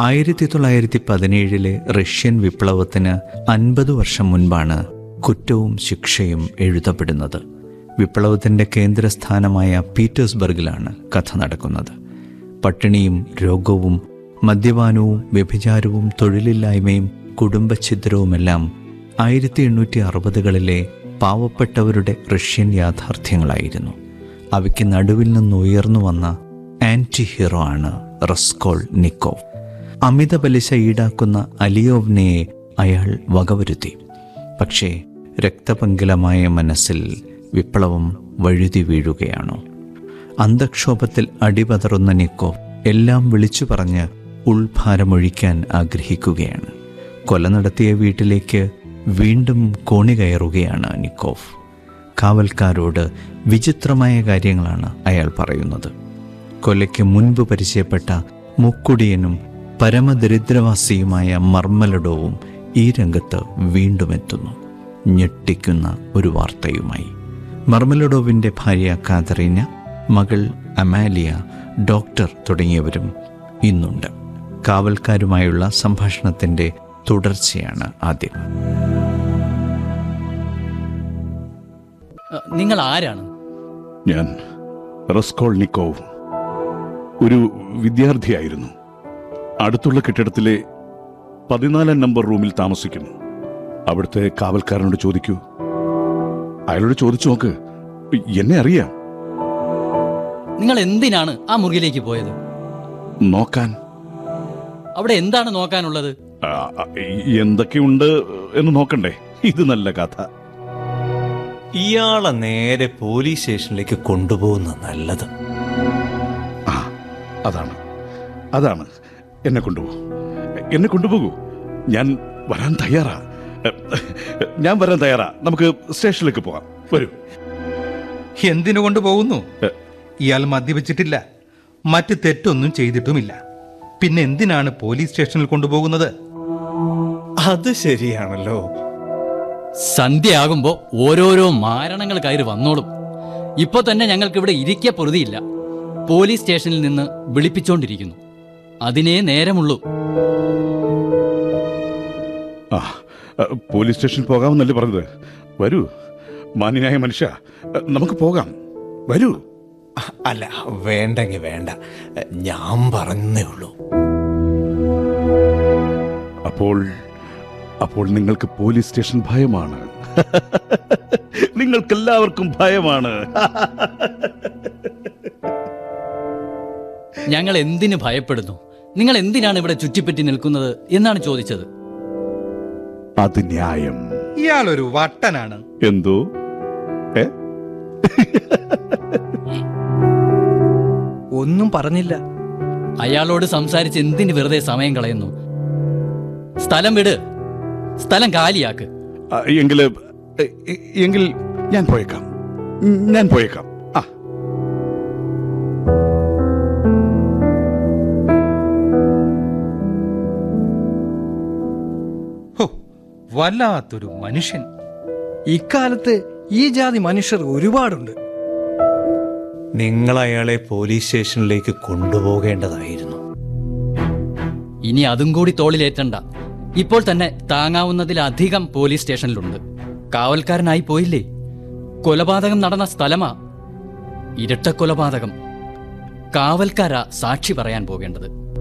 ആയിരത്തി തൊള്ളായിരത്തി പതിനേഴിലെ റഷ്യൻ വിപ്ലവത്തിന് അൻപത് വർഷം മുൻപാണ് കുറ്റവും ശിക്ഷയും എഴുതപ്പെടുന്നത് വിപ്ലവത്തിൻ്റെ കേന്ദ്രസ്ഥാനമായ പീറ്റേഴ്സ്ബർഗിലാണ് കഥ നടക്കുന്നത് പട്ടിണിയും രോഗവും മദ്യപാനവും വ്യഭിചാരവും തൊഴിലില്ലായ്മയും കുടുംബഛിദ്രവുമെല്ലാം ആയിരത്തി എണ്ണൂറ്റി അറുപതുകളിലെ പാവപ്പെട്ടവരുടെ റഷ്യൻ യാഥാർത്ഥ്യങ്ങളായിരുന്നു അവയ്ക്ക് നടുവിൽ നിന്ന് ഉയർന്നു വന്ന ആൻറ്റി ഹീറോ ആണ് റസ്കോൾ നിക്കോവ് അമിത പലിശ ഈടാക്കുന്ന അലിയോവ്നയെ അയാൾ വകവരുത്തി പക്ഷേ രക്തപങ്കിലമായ മനസ്സിൽ വിപ്ലവം വഴുതി വീഴുകയാണോ അന്തക്ഷോഭത്തിൽ അടിപതറുന്ന നിക്കോവ് എല്ലാം വിളിച്ചു പറഞ്ഞ് ഉൾഭാരമൊഴിക്കാൻ ആഗ്രഹിക്കുകയാണ് കൊല നടത്തിയ വീട്ടിലേക്ക് വീണ്ടും കോണി കയറുകയാണ് നിക്കോവ് കാവൽക്കാരോട് വിചിത്രമായ കാര്യങ്ങളാണ് അയാൾ പറയുന്നത് കൊലയ്ക്ക് മുൻപ് പരിചയപ്പെട്ട മുക്കുടിയനും പരമദരിദ്രവാസിയുമായ മർമ്മലഡോവും ഈ രംഗത്ത് വീണ്ടും എത്തുന്നു ഞെട്ടിക്കുന്ന ഒരു വാർത്തയുമായി മർമലഡോവിൻ്റെ ഭാര്യ കാതറീന മകൾ അമാലിയ ഡോക്ടർ തുടങ്ങിയവരും ഇന്നുണ്ട് കാവൽക്കാരുമായുള്ള സംഭാഷണത്തിൻ്റെ തുടർച്ചയാണ് ആദ്യം അഹ്, നിങ്ങൾ ആരാണ് ഞാൻ റസ്കോൾനിക്കോവ് ഒരു വിദ്യാർത്ഥിയായിരുന്നു അടുത്തുള്ള കെട്ടിടത്തിലെ പതിനാലാം നമ്പർ റൂമിൽ താമസിക്കുന്നു അവിടുത്തെ കാവൽക്കാരനോട് ചോദിക്കൂ അയാളോട് ചോദിച്ചു നോക്ക് എന്നെ അറിയാം നിങ്ങൾ എന്തിനാണ് ആ മുറിയിലേക്ക് പോയത് നോക്കാൻ അവിടെ എന്താണ് നോക്കാനുള്ളത് ആ, ആ, എന്തൊക്കെയുണ്ട് എന്ന് നോക്കണ്ടേ ഇത് നല്ല കഥ ഇയാളെ നേരെ പോലീസ് സ്റ്റേഷനിലേക്ക് കൊണ്ടുപോകുന്ന നല്ലത് ആ അതാണ് അതാണ് എന്നെ കൊണ്ടുപോ എന്നെ കൊണ്ടുപോകൂ ഞാൻ വരാൻ തയ്യാറാ ഞാൻ വരാൻ തയ്യാറാ നമുക്ക് സ്റ്റേഷനിലേക്ക് പോകാം വരൂ എന്തിനു കൊണ്ടുപോകുന്നു ഇയാൾ മദ്യപിച്ചിട്ടില്ല മറ്റ് തെറ്റൊന്നും ചെയ്തിട്ടുമില്ല പിന്നെ എന്തിനാണ് പോലീസ് സ്റ്റേഷനിൽ കൊണ്ടുപോകുന്നത് അത് ശരിയാണല്ലോ സന്ധ്യയാകുമ്പോ ഓരോരോ മാരണങ്ങൾ കയറി വന്നോളും ഇപ്പൊ തന്നെ ഞങ്ങൾക്ക് ഇവിടെ ഇരിക്ക പൊറുതിയില്ല പോലീസ് സ്റ്റേഷനിൽ നിന്ന് വിളിപ്പിച്ചോണ്ടിരിക്കുന്നു അതിനേ നേരമുള്ളൂ ആ ആ, പോലീസ് സ്റ്റേഷനിൽ പോകാമെന്നല്ലേ പറഞ്ഞത് വരൂ മാന്യനായ മനുഷ്യ നമുക്ക് പോകാം വരൂ അല്ല വേണ്ടെങ്കി വേണ്ട ഞാൻ പറഞ്ഞേ ഉള്ളൂ അപ്പോൾ അപ്പോൾ നിങ്ങൾക്ക് പോലീസ് സ്റ്റേഷൻ ഭയമാണ് നിങ്ങൾക്കെല്ലാവർക്കും ഭയമാണ് ഞങ്ങൾ എന്തിനു ഭയപ്പെടുന്നു നിങ്ങൾ എന്തിനാണ് ഇവിടെ ചുറ്റിപ്പറ്റി നിൽക്കുന്നത് എന്നാണ് ചോദിച്ചത് അത് ന്യായം ഇയാളൊരു വട്ടനാണ് എന്തോ ഏ ഒന്നും പറഞ്ഞില്ല അയാളോട് സംസാരിച്ച് എന്തിന് വെറുതെ സമയം കളയുന്നു സ്ഥലം വിട് സ്ഥലം കാലിയാക്ക് ആ, എങ്കില് എ, എ, എങ്കിൽ ഞാൻ പോയേക്കാം ഉം, ഞാൻ പോയേക്കാം ആ ഹോ വല്ലാത്തൊരു മനുഷ്യൻ ഇക്കാലത്ത് ഈ ജാതി മനുഷ്യർ ഒരുപാടുണ്ട് നിങ്ങൾ അയാളെ പോലീസ് സ്റ്റേഷനിലേക്ക് കൊണ്ടുപോകേണ്ടതായിരുന്നു ഇനി അതും കൂടി തോളിലേറ്റണ്ട ഇപ്പോൾ തന്നെ താങ്ങാവുന്നതിലധികം പോലീസ് സ്റ്റേഷനിലുണ്ട് കാവൽക്കാരനായി പോയില്ലേ കൊലപാതകം നടന്ന സ്ഥലമാ ഇരട്ട കൊലപാതകം കാവൽക്കാരാ സാക്ഷി പറയാൻ പോകേണ്ടത്